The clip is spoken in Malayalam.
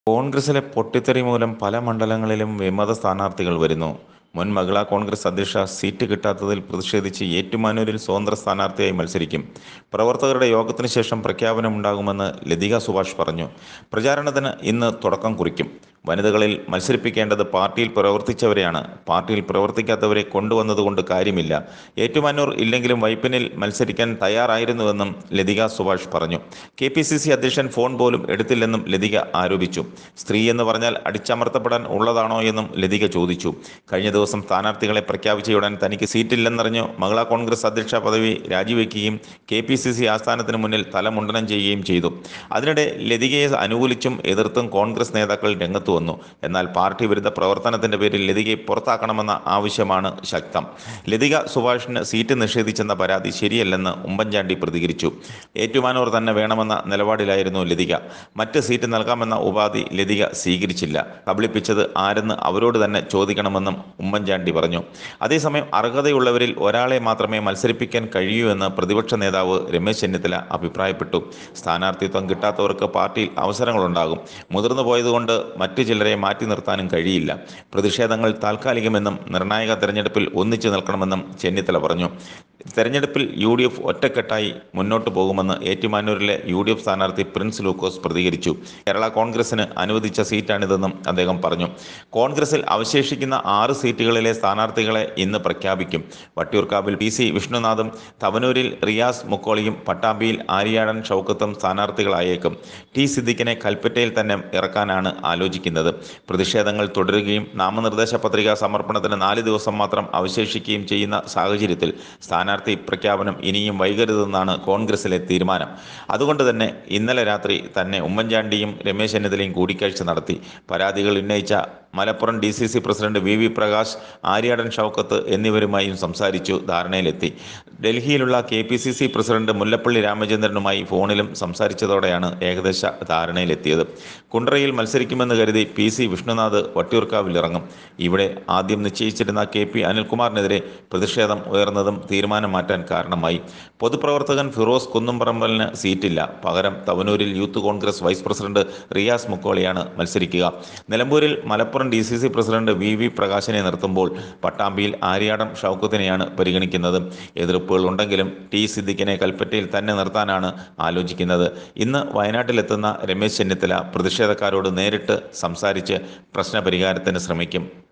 കോൺഗ്രസിലെ പൊട്ടിത്തെറി മൂലം പല മണ്ഡലങ്ങളിലും വിമത സ്ഥാനാർത്ഥികൾ വരുന്നു മുൻ മഹിളാ കോൺഗ്രസ് അധ്യക്ഷ സീറ്റ് കിട്ടാത്തതിൽ പ്രതിഷേധിച്ച് ഏറ്റുമാനൂരിൽ സ്വതന്ത്ര സ്ഥാനാർത്ഥിയായി മത്സരിക്കും പ്രവർത്തകരുടെ യോഗത്തിന് ശേഷം പ്രഖ്യാപനമുണ്ടാകുമെന്ന് ലതിക സുഭാഷ് പറഞ്ഞു പ്രചാരണത്തിന് ഇന്ന് തുടക്കം കുറിക്കും വനിതകളിൽ മത്സരിപ്പിക്കേണ്ടത് പാർട്ടിയിൽ പ്രവർത്തിച്ചവരെയാണ് പാർട്ടിയിൽ പ്രവർത്തിക്കാത്തവരെ കൊണ്ടുവന്നതുകൊണ്ട് കാര്യമില്ല ഏറ്റുമാനൂർ ഇല്ലെങ്കിലും വൈപ്പിനിൽ മത്സരിക്കാൻ തയ്യാറായിരുന്നുവെന്നും ലതിക സുഭാഷ് പറഞ്ഞു കെ പി സി സി അധ്യക്ഷൻ ഫോൺ പോലും എടുത്തില്ലെന്നും ലതിക ആരോപിച്ചു സ്ത്രീ എന്ന് പറഞ്ഞാൽ അടിച്ചമർത്തപ്പെടാൻ ഉള്ളതാണോ എന്നും ലതിക ചോദിച്ചു കഴിഞ്ഞ ദിവസം സ്ഥാനാർത്ഥികളെ പ്രഖ്യാപിച്ചയുടൻ തനിക്ക് സീറ്റില്ലെന്നറിഞ്ഞു മഹിളാ കോൺഗ്രസ് അധ്യക്ഷ പദവി രാജിവെക്കുകയും കെ പി സി സി ആസ്ഥാനത്തിന് മുന്നിൽ തലമുണ്ടനം ചെയ്യുകയും ചെയ്തു അതിനിടെ ലതികയെ അനുകൂലിച്ചും എതിർത്തും കോൺഗ്രസ് നേതാക്കൾ രംഗത്ത് വന്നു എന്നാൽ പാർട്ടി വിരുദ്ധ പ്രവർത്തനത്തിന്റെ പേരിൽ ലതികയെ പുറത്താക്കണമെന്ന ആവശ്യമാണ് ശക്തം ലതിക സുഭാഷിന് സീറ്റ് നിഷേധിച്ചെന്ന പരാതി ശരിയല്ലെന്ന് ഉമ്മൻചാണ്ടി പ്രതികരിച്ചു ഏറ്റുമാനൂർ തന്നെ വേണമെന്ന നിലപാടിലായിരുന്നു ലതിക മറ്റ് സീറ്റ് നൽകാമെന്ന ഉപാധി ലതിക സ്വീകരിച്ചില്ല കബളിപ്പിച്ചത് ആരെന്ന് അവരോട് തന്നെ ചോദിക്കണമെന്നും ഉമ്മൻചാണ്ടി പറഞ്ഞു അതേസമയം അർഹതയുള്ളവരിൽ ഒരാളെ മാത്രമേ മത്സരിപ്പിക്കാൻ കഴിയൂ എന്ന് പ്രതിപക്ഷ നേതാവ് രമേശ് ചെന്നിത്തല അഭിപ്രായപ്പെട്ടു സ്ഥാനാർത്ഥിത്വം കിട്ടാത്തവർക്ക് പാർട്ടിയിൽ അവസരങ്ങളുണ്ടാകും മുതിർന്നു പോയതുകൊണ്ട് മറ്റു ചിലരെ മാറ്റി നിർത്താനും കഴിയില്ല പ്രതിഷേധങ്ങൾ താൽക്കാലികമെന്നും നിർണായക തെരഞ്ഞെടുപ്പിൽ ഒന്നിച്ചു നിൽക്കണമെന്നും ചെന്നിത്തല പറഞ്ഞു തെരഞ്ഞെടുപ്പിൽ യു ഡി എഫ് ഒറ്റക്കെട്ടായി മുന്നോട്ട് പോകുമെന്ന് ഏറ്റുമാനൂരിലെ യു ഡി എഫ് സ്ഥാനാർത്ഥി പ്രിൻസ് ലൂക്കോസ് പ്രതികരിച്ചു കേരള കോൺഗ്രസിന് അനുവദിച്ച സീറ്റാണിതെന്നും അദ്ദേഹം പറഞ്ഞു കോൺഗ്രസിൽ അവശേഷിക്കുന്ന ആറ് സീറ്റുകളിലെ സ്ഥാനാർത്ഥികളെ ഇന്ന് പ്രഖ്യാപിക്കും വട്ടിയൂർക്കാവിൽ പി സി വിഷ്ണുനാഥും തവനൂരിൽ റിയാസ് മുക്കോളിയും പട്ടാമ്പിയിൽ ആര്യാടൻ ഷൗക്കത്തും സ്ഥാനാർത്ഥികളായേക്കും ടി സിദ്ദിഖിനെ കൽപ്പറ്റയിൽ തന്നെ ഇറക്കാനാണ് ആലോചിക്കുന്നത് പ്രതിഷേധങ്ങൾ തുടരുകയും നാമനിർദ്ദേശ പത്രിക സമർപ്പണത്തിന് നാല് ദിവസം മാത്രം അവശേഷിക്കുകയും ചെയ്യുന്ന സാഹചര്യത്തിൽ സ്ഥാനാർത്ഥി പ്രഖ്യാപനം ഇനിയും വൈകരുതെന്നാണ് കോൺഗ്രസിലെ തീരുമാനം അതുകൊണ്ട് തന്നെ ഇന്നലെ രാത്രി തന്നെ ഉമ്മൻചാണ്ടിയും രമേശ് ചെന്നിത്തലയും കൂടിക്കാഴ്ച നടത്തി പരാതികൾ ഉന്നയിച്ച Malappuram D C C president V V Prakash Aryadan Shoukath എന്നിവരുമായും സംസാരിച്ചു ധാരണയിലെത്തി ഡൽഹിയിലുള്ള K P C C president Mullappally രാമചന്ദ്രനുമായി ഫോണിലും സംസാരിച്ചതോടെയാണ് ഏകദേശ ധാരണയിലെത്തിയത് കുണ്ട്രയിൽ മത്സരിക്കുമെന്ന് കരുതി പി സി വിഷ്ണുനാഥ് വട്ടിയൂർക്കാവിൽ ഇറങ്ങും ഇവിടെ ആദ്യം നിശ്ചയിച്ചിരുന്ന കെ പി അനിൽകുമാറിനെതിരെ പ്രതിഷേധം ഉയർന്നതും തീരുമാനം മാറ്റാൻ കാരണമായി പൊതുപ്രവർത്തകൻ ഫിറോസ് കുന്നുംപറമ്പലിന് സീറ്റില്ല പകരം തവനൂരിൽ youth Congress vice president Riyas മുക്കോളിയാണ് മത്സരിക്കുക നിലമ്പൂരിൽ Malappuram D C C president V V പ്രകാശിനെ നിർത്തുമ്പോൾ പട്ടാമ്പിയിൽ ആര്യാടം ഷൗക്കത്തിനെയാണ് പരിഗണിക്കുന്നത് എതിർപ്പുകൾ ഉണ്ടെങ്കിലും ടി സിദ്ദിഖിനെ കൽപ്പറ്റയിൽ തന്നെ നിർത്താനാണ് ആലോചിക്കുന്നത് ഇന്ന് വയനാട്ടിലെത്തുന്ന രമേശ് ചെന്നിത്തല പ്രതിഷേധക്കാരോട് നേരിട്ട് സംസാരിച്ച് പ്രശ്നപരിഹാരത്തിന് ശ്രമിക്കും